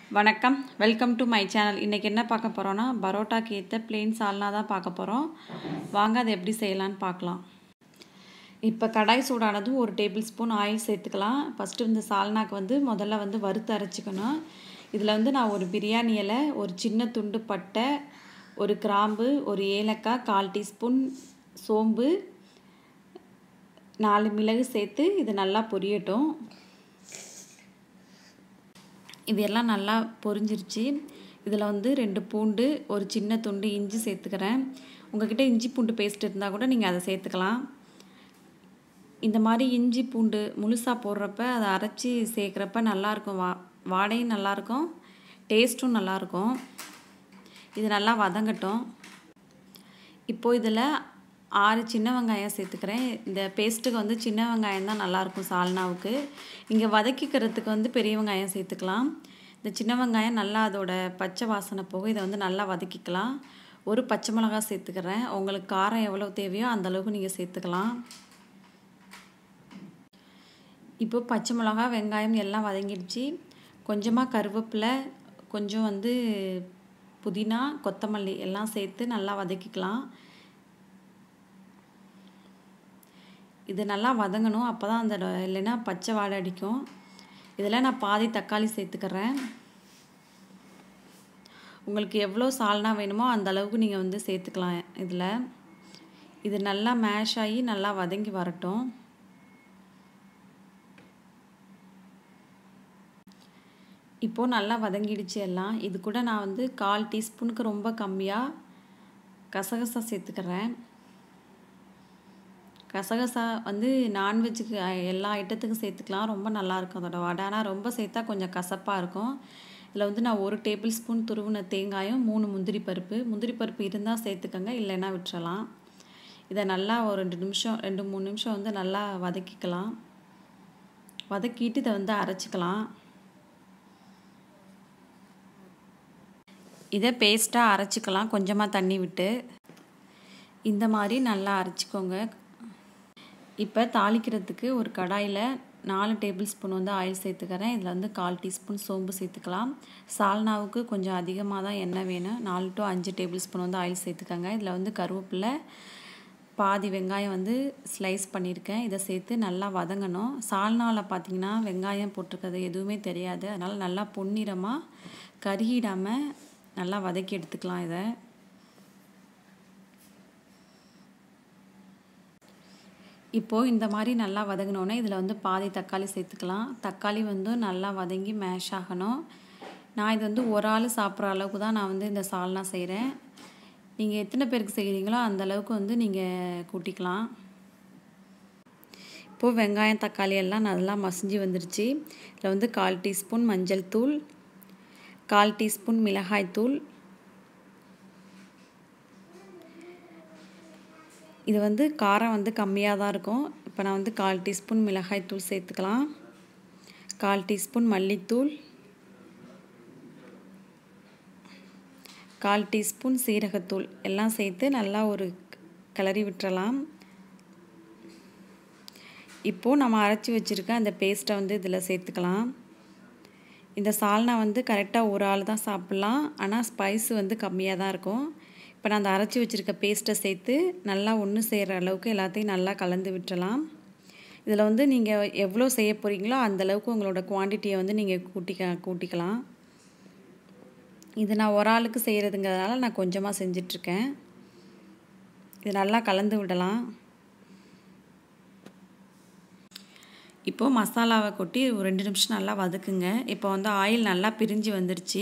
வணக்கம் welcome to my channel இன்றைக்கி என்ன பார்க்க போகிறோன்னா பரோட்டாக்கு ஏற்ற பிளெயின் சால்னா தான் பார்க்க போகிறோம் வாங்க அதை எப்படி செய்யலான்னு பார்க்கலாம் இப்போ கடாய் சூடானதும் ஒரு டேபிள் ஸ்பூன் ஆயில் சேர்த்துக்கலாம் ஃபஸ்ட்டு இந்த சால்னாக்கு வந்து முதல்ல வந்து வறுத்து அரைச்சிக்கணும் இதில் வந்து நான் ஒரு பிரியாணி இலை ஒரு சின்ன துண்டு பட்டை ஒரு கிராம்பு ஒரு ஏலக்காய் கால் டீஸ்பூன் சோம்பு நாலு மிளகு சேர்த்து இது நல்லா பொரியட்டும் இது எல்லாம் நல்லா பொரிஞ்சிருச்சு இதில் வந்து ரெண்டு பூண்டு ஒரு சின்ன துண்டு இஞ்சி சேர்த்துக்கிறேன் உங்ககிட்ட இஞ்சி பூண்டு பேஸ்ட் இருந்தால் கூட நீங்கள் அதை சேர்த்துக்கலாம் இந்த மாதிரி இஞ்சி பூண்டு முழுசாக போடுறப்ப அதை அரைச்சி சேர்க்குறப்ப நல்லாயிருக்கும் வா வாடையும் நல்லாயிருக்கும் டேஸ்ட்டும் நல்லாயிருக்கும் இது நல்லா வதங்கட்டும் இப்போது இதில் ஆறு சின்ன வெங்காயம் சேர்த்துக்கிறேன் இந்த பேஸ்ட்டுக்கு வந்து சின்ன வெங்காயம் தான் நல்லாயிருக்கும் சால்னாவுக்கு இங்கே வதக்கிக்கிறதுக்கு வந்து பெரிய வெங்காயம் சேர்த்துக்கலாம் இந்த சின்ன வெங்காயம் நல்லா அதோட பச்சை வாசனை போக இதை வந்து நல்லா வதக்கிக்கலாம் ஒரு பச்சை மிளகா சேர்த்துக்கிறேன் உங்களுக்கு காரம் எவ்வளோ தேவையோ அந்தளவுக்கு நீங்கள் சேர்த்துக்கலாம் இப்போ பச்சை மிளகா வெங்காயம் எல்லாம் வதங்கிடுச்சு கொஞ்சமாக கருவேப்பிலை கொஞ்சம் வந்து புதினா கொத்தமல்லி எல்லாம் சேர்த்து நல்லா வதக்கிக்கலாம் இது நல்லா வதங்கணும் அப்போ தான் அந்த இல்லைன்னா பச்சை வாடை அடிக்கும் இதில் நான் பாதி தக்காளி சேர்த்துக்கிறேன் உங்களுக்கு எவ்வளோ சால்னா வேணுமோ அந்த அளவுக்கு நீங்கள் வந்து சேர்த்துக்கலாம் இதில் இது நல்லா மேஷ் ஆகி நல்லா வதங்கி வரட்டும் இப்போது நல்லா வதங்கிடுச்சு எல்லாம் இது கூட நான் வந்து கால் டீஸ்பூனுக்கு ரொம்ப கம்மியாக கசகசா சேர்த்துக்கிறேன் கசகசா வந்து நான்வெஜ்ஜுக்கு எல்லா ஐட்டத்துக்கும் சேர்த்துக்கலாம் ரொம்ப நல்லாயிருக்கும் அதோட வடை ஆனால் ரொம்ப சேர்த்தா கொஞ்சம் கசப்பாக இருக்கும் இதில் வந்து நான் ஒரு டேபிள் ஸ்பூன் துருவின தேங்காயும் மூணு முந்திரி பருப்பு முந்திரி பருப்பு இருந்தால் சேர்த்துக்கோங்க இல்லைன்னா விட்டுறலாம் இதை நல்லா ஒரு ரெண்டு நிமிஷம் ரெண்டு மூணு நிமிஷம் வந்து நல்லா வதக்கிக்கலாம் வதக்கிட்டு இதை வந்து அரைச்சிக்கலாம் இதை பேஸ்ட்டாக அரைச்சிக்கலாம் கொஞ்சமாக தண்ணி விட்டு இந்த மாதிரி நல்லா அரைச்சிக்கோங்க இப்போ தாளிக்கிறதுக்கு ஒரு கடாயில் நாலு டேபிள் ஸ்பூன் வந்து ஆயில் சேர்த்துக்கிறேன் இதில் வந்து கால் டீஸ்பூன் சோம்பு சேர்த்துக்கலாம் சால்னாவுக்கு கொஞ்சம் அதிகமாக தான் எண்ணெய் வேணும் நாலு டு அஞ்சு டேபிள் ஸ்பூன் வந்து ஆயில் சேர்த்துக்கோங்க இதில் வந்து கருவேப்பிலை பாதி வெங்காயம் வந்து ஸ்லைஸ் பண்ணியிருக்கேன் இதை சேர்த்து நல்லா வதங்கணும் சால்னாவில் பார்த்திங்கன்னா வெங்காயம் போட்டிருக்கிறது எதுவுமே தெரியாது அதனால் நல்லா பொன்னிறமாக கருகிடாமல் நல்லா வதக்கி எடுத்துக்கலாம் இதை இப்போது இந்த மாதிரி நல்லா வதங்கினோன்னே இதில் வந்து பாதி தக்காளி சேர்த்துக்கலாம் தக்காளி வந்து நல்லா வதங்கி மேஷ் ஆகணும் நான் இது வந்து ஒரு ஆள் சாப்பிட்ற அளவுக்கு தான் நான் வந்து இந்த சால்னா செய்கிறேன் நீங்கள் எத்தனை பேருக்கு செய்கிறீங்களோ அந்த அளவுக்கு வந்து நீங்கள் கூட்டிக்கலாம் இப்போது வெங்காயம் தக்காளி எல்லாம் நல்லா மசிஞ்சு வந்துருச்சு இதில் வந்து கால் டீஸ்பூன் மஞ்சள் தூள் கால் டீஸ்பூன் மிளகாய் தூள் இது வந்து காரம் வந்து கம்மியாக தான் இருக்கும் இப்போ நான் வந்து கால் டீஸ்பூன் மிளகாய் தூள் சேர்த்துக்கலாம் கால் டீஸ்பூன் மல்லித்தூள் கால் டீஸ்பூன் சீரகத்தூள் எல்லாம் சேர்த்து நல்லா ஒரு கிளறி விட்டுறலாம் இப்போது நம்ம அரைச்சி வச்சுருக்க அந்த பேஸ்ட்டை வந்து இதில் சேர்த்துக்கலாம் இந்த சால்னா வந்து கரெக்டாக ஒரு ஆள் தான் சாப்பிட்லாம் ஆனால் ஸ்பைஸ் வந்து கம்மியாக தான் இருக்கும் இப்போ நான் அந்த அரைச்சி வச்சுருக்க பேஸ்ட்டை சேர்த்து நல்லா ஒன்று செய்கிற அளவுக்கு எல்லாத்தையும் நல்லா கலந்து விட்டுறலாம் இதில் வந்து நீங்கள் எவ்வளோ செய்ய போகிறீங்களோ அந்தளவுக்கு உங்களோட குவான்டிட்டியை வந்து நீங்கள் கூட்டிக்க கூட்டிக்கலாம் இது நான் ஒரு ஆளுக்கு செய்கிறதுங்கிறதுனால நான் கொஞ்சமாக செஞ்சிட்ருக்கேன் இது நல்லா கலந்து விடலாம் இப்போது மசாலாவை கொட்டி ஒரு ரெண்டு நிமிஷம் நல்லா வதக்குங்க இப்போ வந்து ஆயில் நல்லா பிரிஞ்சு வந்துருச்சு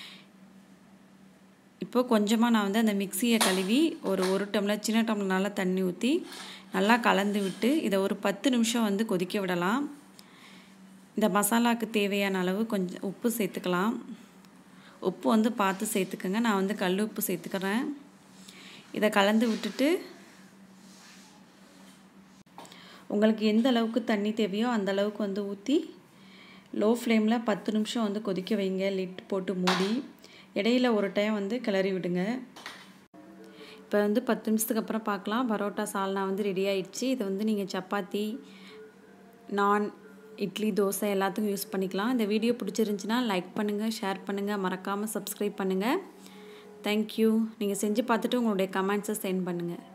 இப்போது கொஞ்சமாக நான் வந்து அந்த மிக்சியை கழுவி ஒரு ஒரு டம்ளர் சின்ன டம்ளர் நல்லா தண்ணி ஊற்றி நல்லா கலந்து விட்டு இதை ஒரு பத்து நிமிஷம் வந்து கொதிக்க விடலாம் இந்த மசாலாவுக்கு தேவையான அளவு கொஞ்சம் உப்பு சேர்த்துக்கலாம் உப்பு வந்து பார்த்து சேர்த்துக்கோங்க நான் வந்து கல் உப்பு சேர்த்துக்கிறேன் இதை கலந்து விட்டுட்டு உங்களுக்கு எந்த அளவுக்கு தண்ணி தேவையோ அந்த அளவுக்கு வந்து ஊற்றி லோ ஃப்ளேமில் பத்து நிமிஷம் வந்து கொதிக்க வைங்க லிட் போட்டு மூடி இடையில ஒரு டைம் வந்து கிளறி விடுங்க இப்போ வந்து பத்து நிமிஷத்துக்கு அப்புறம் பார்க்கலாம் பரோட்டா சால்னா வந்து ரெடி ஆயிடுச்சு இதை வந்து நீங்கள் சப்பாத்தி நான் இட்லி தோசை எல்லாத்துக்கும் யூஸ் பண்ணிக்கலாம் இந்த வீடியோ பிடிச்சிருந்துச்சின்னா லைக் பண்ணுங்கள் ஷேர் பண்ணுங்கள் மறக்காமல் சப்ஸ்கிரைப் பண்ணுங்கள் தேங்க்யூ நீங்கள் செஞ்சு பார்த்துட்டு உங்களுடைய கமெண்ட்ஸை சென்ட் பண்ணுங்கள்